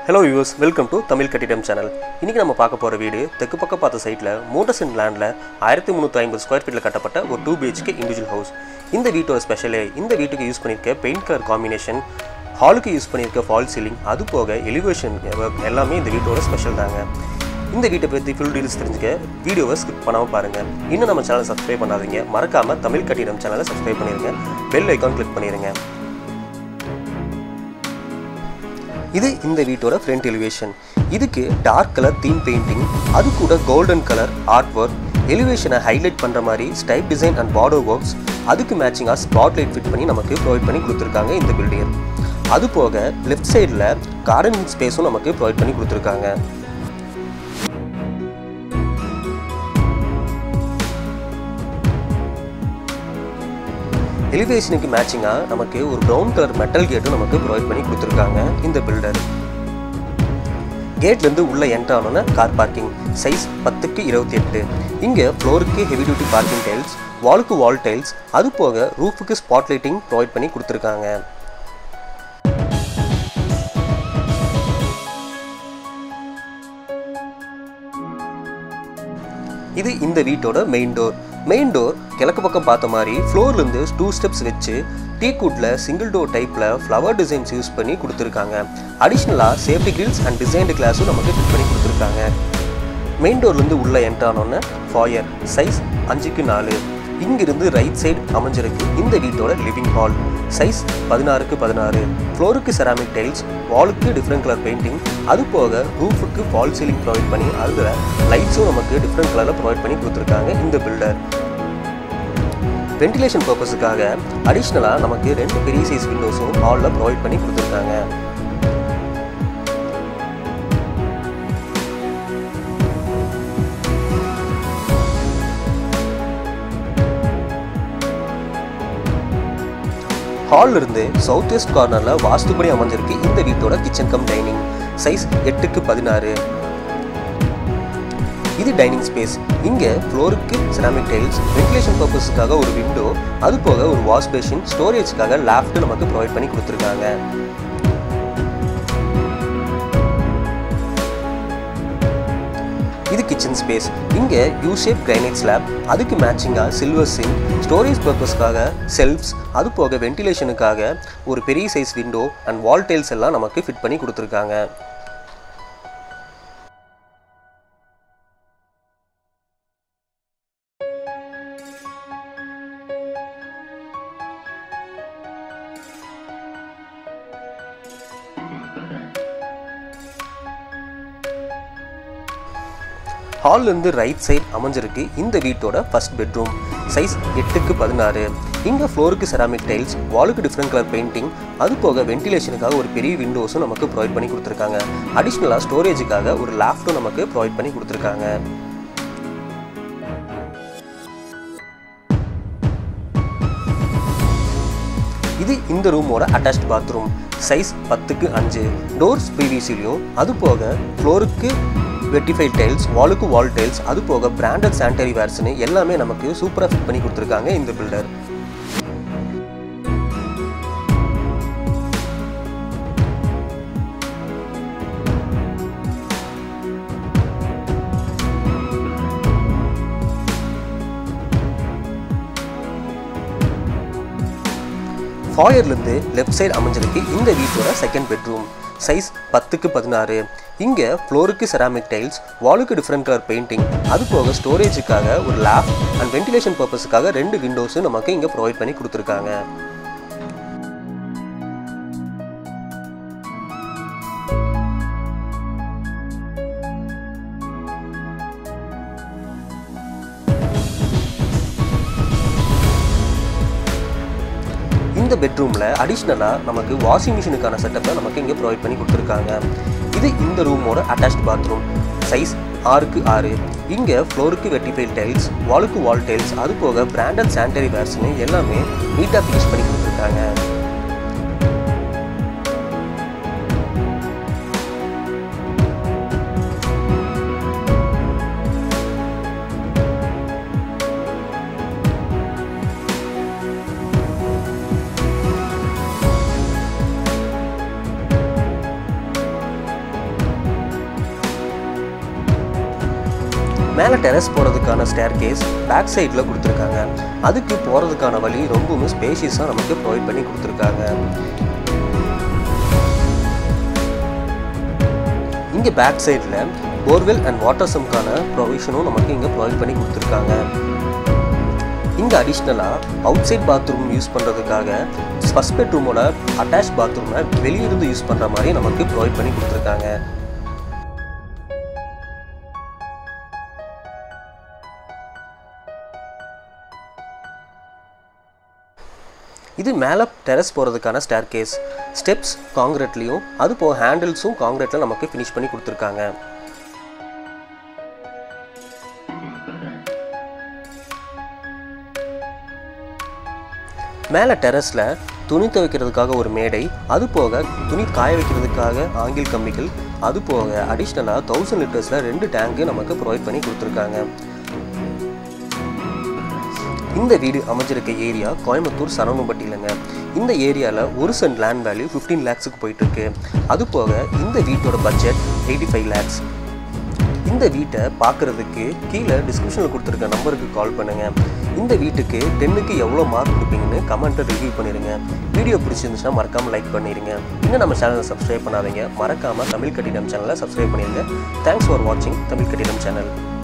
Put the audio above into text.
hello yous welcome to Tamil கட்டிடம் channel இன்றைக்கி நம்ம பார்க்க போகிற வீடு தெற்கு பக்கம் பார்த்த சைட்டில் மூன்றரை சென்ட் லேண்டில் ஆயிரத்தி முந்நூற்றி ஐம்பது ஸ்கொயர் ஃபீட்டில் கட்டப்பட்ட ஒரு டூ பிஹெச்கே இண்டிவிஜுவல் ஹவுஸ் இந்த வீட்டோட ஸ்பெஷலே இந்த வீட்டுக்கு யூஸ் பண்ணியிருக்க பெயிண்ட் கலர் காம்பினேஷன் ஹாலுக்கு யூஸ் பண்ணியிருக்க ஃபால் சீலிங் அது போக எலிவேஷன் எல்லாமே இந்த வீட்டோட ஸ்பெஷல் தாங்க இந்த வீட்டை பற்றி ஃபுல் டீல்ஸ் தெரிஞ்சுக்க வீடியோவை ஸ்கிப் பண்ணாமல் பாருங்கள் இன்னும் நம்ம சேனலை சப்ஸ்கிரைப் பண்ணாதீங்க மறக்காமல் தமிழ் கட்டிடம் சேனலை சப்ஸ்கிரைப் பண்ணிடுங்க பெல் ஐக்கான் கிளிக் பண்ணிடுங்க இது இந்த வீட்டோட ஃப்ரண்ட் எலிவேஷன் இதுக்கு டார்க் கலர் தீம் பெயிண்டிங் அது கூட கோல்டன் கலர் ஆர்ட் ஒர்க் எலிவேஷனை ஹைலைட் பண்ணுற மாதிரி stripe design and border works அதுக்கு மேட்சிங்காக ஸ்பாட் லைட் ஃபிட் பண்ணி நமக்கு ப்ரொவைட் பண்ணி கொடுத்துருக்காங்க இந்த பில்டிங் அது போக லெஃப்ட் சைடில் கார்டனிங் ஸ்பேஸும் நமக்கு ப்ரொவைட் பண்ணி கொடுத்துருக்காங்க எலிவேஷனுக்கு மேட்சிங்காக நமக்கு ஒரு ப்ரௌன் கலர் மெட்டல் கேட்டும் நமக்கு ப்ரொவைட் பண்ணி கொடுத்துருக்காங்க இந்த பில்டர் கேட்லேருந்து உள்ள என்ட்ரு ஆனோன்னா கார் பார்க்கிங் சைஸ் பத்துக்கு இருபத்தி எட்டு இங்கே ஃப்ளோருக்கு ஹெவி டியூட்டி பார்க்கிங் டைல்ஸ் வாலுக்கு வால் டைல்ஸ் அது போக ரூஃபுக்கு ஸ்பாட் லைட்டிங் ப்ரொவைட் பண்ணி கொடுத்துருக்காங்க இது இந்த வீட்டோட மெயின் டோர் மெயின் டோர் கிழக்கு பக்கம் பார்த்த மாதிரி ஃப்ளோர்லேருந்து டூ ஸ்டெப்ஸ் வச்சு டீ குட்டில் சிங்கிள் டோர் டைப்பில் ஃப்ளவர் டிசைன்ஸ் யூஸ் பண்ணி கொடுத்துருக்காங்க அடிஷ்னலாக சேஃப்டி கிரில்ஸ் அண்ட் டிசைன்டு கிளாஸும் நமக்கு ஃபிட் பண்ணி கொடுத்துருக்காங்க மெயின் டோர்லேருந்து உள்ள என்ட்ரானோன்னு ஃபாயர் சைஸ் அஞ்சுக்கு நாலு இங்கிருந்து ரைட் சைடு அமைஞ்சிருக்கு இந்த வீட்டோட லிவிங் ஹால் சைஸ் பதினாறுக்கு பதினாறு ஃப்ளோருக்கு செராமிக் டைல்ஸ் வாலுக்கு டிஃப்ரெண்ட் கலர் பெயிண்டிங் அது போக ரூஃபுக்கு ஃபால் சீலிங் ப்ரொவைட் பண்ணி அதில் லைட்ஸும் நமக்கு டிஃப்ரெண்ட் கலரில் ப்ரொவைட் பண்ணி கொடுத்துருக்காங்க இந்த பில்டர் வென்டிலேஷன் பர்பஸுக்காக அடிஷ்னலாக நமக்கு ரெண்டு பெரிய சைஸ் விண்டோஸும் ஹாலில் ப்ரொவைட் பண்ணி கொடுத்துருக்காங்க ஹால்ல இருந்து சவுத் வெஸ்ட் கார்னரில் வாஸ்துபடி அமைஞ்சிருக்கு இந்த வீட்டோட கிச்சன் கம் டைனிங் சைஸ் எட்டுக்கு பதினாறு இது டைனிங் ஸ்பேஸ் இங்கே ஃப்ளோருக்கு செராமிக் டைல்ஸ் வென்டிலேஷன் பர்பஸுக்காக ஒரு விண்டோ அது போக ஒரு வாஷ் பேஷின் ஸ்டோரேஜ்க்காக லேஃப்ட் நமக்கு ப்ரொவைட் பண்ணி கொடுத்துருக்காங்க இது கிச்சன் ஸ்பேஸ் இங்கே யூ ஷேப் கிரைனைட் ஸ்லாப் அதுக்கு மேட்சிங்காக சில்வர் சிங் ஸ்டோரேஜ் பர்பஸ்க்காக செல்ஃப்ஸ் அது போக வென்டிலேஷனுக்காக ஒரு பெரிய size window and wall tiles எல்லாம் நமக்கு ஃபிட் பண்ணி கொடுத்துருக்காங்க ஹால்லேருந்து ரைட் சைடு அமைஞ்சிருக்கு இந்த வீட்டோட ஃபர்ஸ்ட் பெட்ரூம் சைஸ் எட்டுக்கு பதினாறு இங்கே ஃப்ளோருக்கு செராமிக் டைல்ஸ் வாலுக்கு டிஃப்ரெண்ட் கலர் பெயிண்டிங் அது போக வென்டிலேஷனுக்காக ஒரு பெரிய விண்டோஸும் நமக்கு ப்ரொவைட் பண்ணி கொடுத்துருக்காங்க அடிஷ்னலாக ஸ்டோரேஜுக்காக ஒரு லேப்டும் நமக்கு ப்ரொவைட் பண்ணி கொடுத்துருக்காங்க இது இந்த ரூமோட அட்டாச்ட் பாத்ரூம் சைஸ் பத்துக்கு அஞ்சு டோர்ஸ் பிவிசிலையும் அது போக ஃப்ளோருக்கு வெட்டிஃபைட் டைல்ஸ் வாலுக்கு வால் டைல்ஸ் அது போக பிராண்டட் சானிடரி வேர்ஸ்னு எல்லாமே நமக்கு சூப்பராக ஃபிட் பண்ணி கொடுத்துருக்காங்க இந்த பில்டர் ஃபாயர்லேருந்து லெஃப்ட் சைடு அமைஞ்சிருக்கு இந்த வீட்டோட செகண்ட் பெட்ரூம் சைஸ் பத்துக்கு பதினாறு இங்கே ஃப்ளோருக்கு செராமிக் டைல்ஸ் வாலுக்கு டிஃப்ரெண்ட் கலர் பெயிண்டிங் அது போக ஸ்டோரேஜுக்காக ஒரு லேப் அண்ட் வென்டிலேஷன் பர்பஸுக்காக ரெண்டு விண்டோஸும் நமக்கு இங்கே ப்ரொவைட் பண்ணி கொடுத்துருக்காங்க இந்த பெட்ரூமில் அடிஷ்னலாக நமக்கு வாஷிங் மிஷினுக்கான செட்டப்பை நமக்கு இங்கே ப்ரொவைட் பண்ணி கொடுத்துருக்காங்க இது இந்த ரூமோட அட்டாச்ட் பாத்ரூம் சைஸ் ஆறுக்கு ஆறு இங்கே ஃப்ளோருக்கு வெட்டிஃபைல் டைல்ஸ் வாலுக்கு வால் டைல்ஸ் அது போக பிராண்டட் சானிடரி வேர்ஸ்னு எல்லாமே நீட்டாக ஃபினிஷ் பண்ணி கொடுத்துருக்காங்க மேலே டெரஸ் போகிறதுக்கான ஸ்டேர் கேஸ் பேக் சைடில் கொடுத்துருக்காங்க அதுக்கு போகிறதுக்கான வழி ரொம்பவும் ஸ்பேஷியஸாக நமக்கு ப்ரொவைட் பண்ணி கொடுத்துருக்காங்க இங்கே பேக் சைடில் போர்வெல் அண்ட் வாட்டர் சம்க்கான ப்ரொவிஷனும் நமக்கு இங்கே ப்ரொவைட் பண்ணி கொடுத்துருக்காங்க இங்கே அடிஷ்னலாக அவுட் சைட் பாத்ரூம் யூஸ் பண்ணுறதுக்காக ஃபஸ்ட் பெட்ரூமோட அட்டாச் பாத்ரூமை வெளியிருந்து யூஸ் பண்ணுற மாதிரி நமக்கு ப்ரொவைட் பண்ணி கொடுத்துருக்காங்க இது மேலே டெரஸ் போகிறதுக்கான ஸ்டேர் கேஸ் ஸ்டெப்ஸ் காங்கிரீட்லேயும் அது போக ஹேண்டில்ஸும் காங்கிரீட்டில் நமக்கு ஃபினிஷ் பண்ணி கொடுத்துருக்காங்க மேலே டெரஸில் துணி துவைக்கிறதுக்காக ஒரு மேடை அது போக துணி காய வைக்கிறதுக்காக ஆங்கில் கம்பிகள் அது போக அடிஷ்னலாக தௌசண்ட் லிட்டர்ஸில் ரெண்டு டேங்கு நமக்கு ப்ரொவைட் பண்ணி கொடுத்துருக்காங்க இந்த வீடு அமைஞ்சிருக்க ஏரியா கோயம்புத்தூர் சரவணம்பட்டியிலங்க இந்த ஏரியாவில் ஒரு சென்ட் லேண்ட் வேல்யூ ஃபிஃப்டீன் லேக்ஸுக்கு போயிட்டுருக்கு அது போக இந்த வீட்டோட பட்ஜெட் எயிட்டி ஃபைவ் லேக்ஸ் இந்த வீட்டை பார்க்குறதுக்கு கீழே டிஸ்கிரிப்ஷனில் கொடுத்துருக்க நம்பருக்கு கால் பண்ணுங்கள் இந்த வீட்டுக்கு டென்னுக்கு எவ்வளோ மார்க் கொடுப்பீங்கன்னு கமெண்ட்டை ரிவ்யூ பண்ணிடுங்க வீடியோ பிடிச்சிருந்துச்சுன்னா மறக்காமல் லைக் பண்ணிடுங்க இன்னும் நம்ம சேனலை சப்ஸ்கிரைப் பண்ணாதீங்க மறக்காமல் தமிழ் கட்டிடம் சேனலை சப்ஸ்கிரைப் பண்ணிடுங்க தேங்க்ஸ் ஃபார் வாட்சிங் தமிழ் கட்டிடம் சேனல்